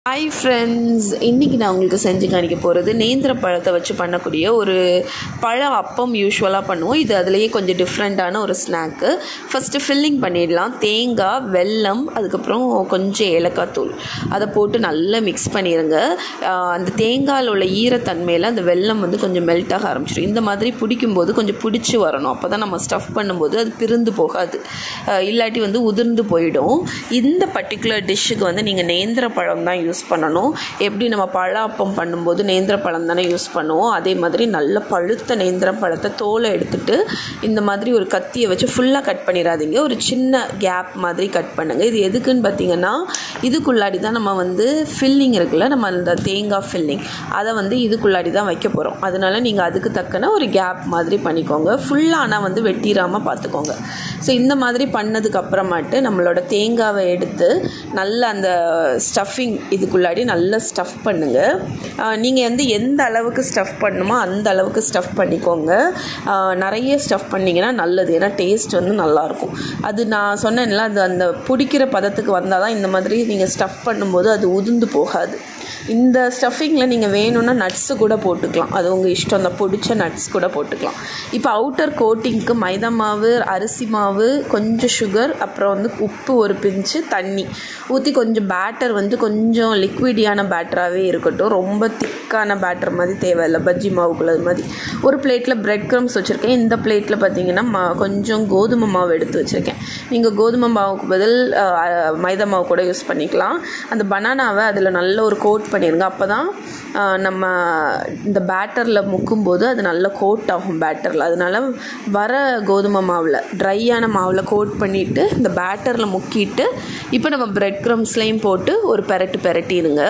hi friends இன்றைக்கி நான் உங்களுக்கு செஞ்சு காணிக்க போகிறது நேந்திர பழத்தை வச்சு பண்ணக்கூடிய ஒரு பழ அப்பம் யூஸ்வலாக பண்ணுவோம் இது அதுலேயே கொஞ்சம் டிஃப்ரெண்ட்டான ஒரு ஸ்நாக்கு ஃபஸ்ட்டு ஃபில்லிங் பண்ணிடலாம் தேங்காய் வெல்லம் அதுக்கப்புறம் கொஞ்சம் ஏலக்காய் தூள் அதை போட்டு நல்லா மிக்ஸ் பண்ணிடுங்க ஆஹ் அந்த தேங்காயில் உள்ள ஈரத்தன்மையில் அந்த வெல்லம் வந்து கொஞ்சம் மெல்ட் ஆக ஆரம்பிச்சிடும் இந்த மாதிரி பிடிக்கும்போது கொஞ்சம் பிடிச்சி வரணும் அப்போ தான் நம்ம ஸ்டஃப் பண்ணும்போது அது பிரிந்து போகாது ஆஹ் இல்லாட்டி வந்து உதிர்ந்து போயிடும் இந்த பர்டிகுலர் டிஷ்ஷுக்கு வந்து நீங்கள் நேந்திர பழம் தான் யூஸ் பண்ணணும் எப்படி நம்ம பழ அப்பம் பண்ணும்போது நேந்திர பழம் தானே யூஸ் பண்ணுவோம் அதே மாதிரி நல்ல பழுத்த நேந்திர பழத்தை தோலை எடுத்துட்டு இந்த மாதிரி ஒரு கத்தியை வச்சு ஃபுல்லாக கட் பண்ணிடாதீங்க ஒரு சின்ன கேப் மாதிரி கட் பண்ணுங்கள் இது எதுக்குன்னு பார்த்தீங்கன்னா இதுக்குள்ளாடி தான் நம்ம வந்து ஃபில்லிங் இருக்குல்ல நம்ம அந்த தேங்காய் ஃபில்லிங் அதை வந்து இதுக்குள்ளாடி தான் வைக்க போகிறோம் அதனால நீங்கள் அதுக்கு தக்கன ஒரு கேப் மாதிரி பண்ணிக்கோங்க ஃபுல்லாக ஆனால் வந்து வெட்டிடாமல் பார்த்துக்கோங்க ஸோ இந்த மாதிரி பண்ணதுக்கு அப்புறமாட்டு நம்மளோட தேங்காவை எடுத்து நல்ல அந்த ஸ்டஃபிங் இதுக்குள்ளாடி நல்லா ஸ்டஃப் பண்ணுங்கள் நீங்கள் வந்து எந்த அளவுக்கு ஸ்டஃப் பண்ணணுமோ அந்த அளவுக்கு ஸ்டஃப் பண்ணிக்கோங்க ஆஹ் நிறைய ஸ்டஃப் பண்ணிங்கன்னா நல்லது ஏன்னா டேஸ்ட் வந்து நல்லாயிருக்கும் அது நான் சொன்னேன்ல அது அந்த பிடிக்கிற பதத்துக்கு வந்தால் தான் இந்த மாதிரி நீங்கள் ஸ்டஃப் பண்ணும்போது அது உதிர்ந்து போகாது இந்த ஸ்டஃபிங்கில் நீங்கள் வேணும்னா நட்ஸு கூட போட்டுக்கலாம் அது உங்கள் இஷ்டம் அந்த பிடிச்ச நட்ஸ் கூட போட்டுக்கலாம் இப்போ அவுட்டர் கோட்டிங்க்கு மைதா மாவு அரிசி மாவு கொஞ்சம் சுகர் அப்புறம் வந்து உப்பு ஒரு பிஞ்சு தண்ணி ஊற்றி கொஞ்சம் பேட்டர் வந்து கொஞ்சம் லிக்விடியான பேட்டராகவே இருக்கட்டும் ரொம்ப திக்கான பேட்டர் மாதிரி தேவையில்லை பஜ்ஜி மாவுக்குள்ள மாதிரி ஒரு பிளேட்டில் பிரெட் க்ரம்ஸ் வச்சுருக்கேன் இந்த பிளேட்டில் பார்த்தீங்கன்னா மா கொஞ்சம் கோதுமை மாவு எடுத்து வச்சுருக்கேன் நீங்கள் கோதுமை மாவுக்கு பதில் அஹ், மைதா மாவு கூட யூஸ் பண்ணிக்கலாம் அந்த பனானாவை அதில் நல்ல ஒரு கோட் பண்ணிடுங்க அப்போ தான் நம்ம இந்த பேட்டரில் முக்கும்போது அது நல்ல கோட் ஆகும் பேட்டரில் அதனால வர கோதுமை மாவில் ட்ரையான மாவில் கோட் பண்ணிவிட்டு இந்த பேட்டரில் முக்கிட்டு இப்போ நம்ம பிரெட் க்ரம்ஸ்லேயும் போட்டு ஒரு பெரட்டு பெரட்டிடுங்க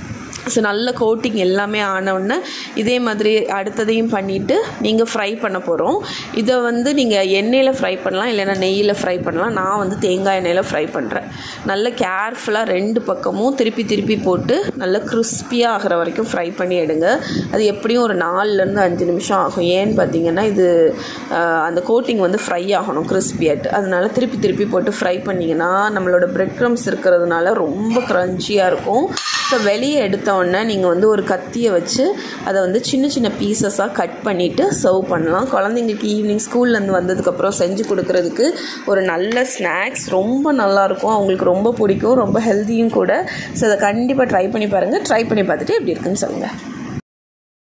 ஸோ நல்ல கோட்டிங் எல்லாமே ஆனவுடனே இதே மாதிரி அடுத்ததையும் பண்ணிவிட்டு நீங்கள் ஃப்ரை பண்ண போகிறோம் இதை வந்து நீங்கள் எண்ணெயில் ஃப்ரை பண்ணலாம் இல்லைன்னா நெய்யில் ஃப்ரை பண்ணலாம் நான் வந்து தேங்காய் எண்ணெயில் ஃப்ரை பண்ணுறேன் நல்ல கேர்ஃபுல்லாக ரெண்டு பக்கமும் திருப்பி திருப்பி போட்டு நல்ல கிறிஸ்பியாக ஆகிற வரைக்கும் ஃப்ரை பண்ணி எடுங்க அது எப்படியும் ஒரு நாலுலேருந்து அஞ்சு நிமிஷம் ஆகும் ஏன்னு பார்த்தீங்கன்னா இது ஆஹ், அந்த கோட்டிங் வந்து ஃப்ரை ஆகணும் கிறிஸ்பியாட்டு அதனால திருப்பி திருப்பி போட்டு ஃப்ரை பண்ணிங்கன்னா நம்மளோட பிரெட் க்ரம்ஸ் இருக்கிறதுனால ரொம்ப க்ரன்ச்சியாக இருக்கும் ஸோ வெளியே எடுத்த உடனே நீங்கள் வந்து ஒரு கத்தியை வச்சு அதை வந்து சின்ன சின்ன பீசஸாக கட் பண்ணிவிட்டு சர்வ் பண்ணலாம் குழந்தைங்களுக்கு ஈவினிங் ஸ்கூல்லேருந்து வந்ததுக்கப்புறம் செஞ்சு கொடுக்குறதுக்கு ஒரு நல்ல ஸ்நாக்ஸ் ரொம்ப நல்லாயிருக்கும் அவங்களுக்கு ரொம்ப பிடிக்கும் ரொம்ப ஹெல்த்தியும் கூட ஸோ அதை கண்டிப்பாக ட்ரை பண்ணி பாருங்கள் ட்ரை பண்ணி பார்த்துட்டு எப்படி இருக்குன்னு சொல்லுங்கள்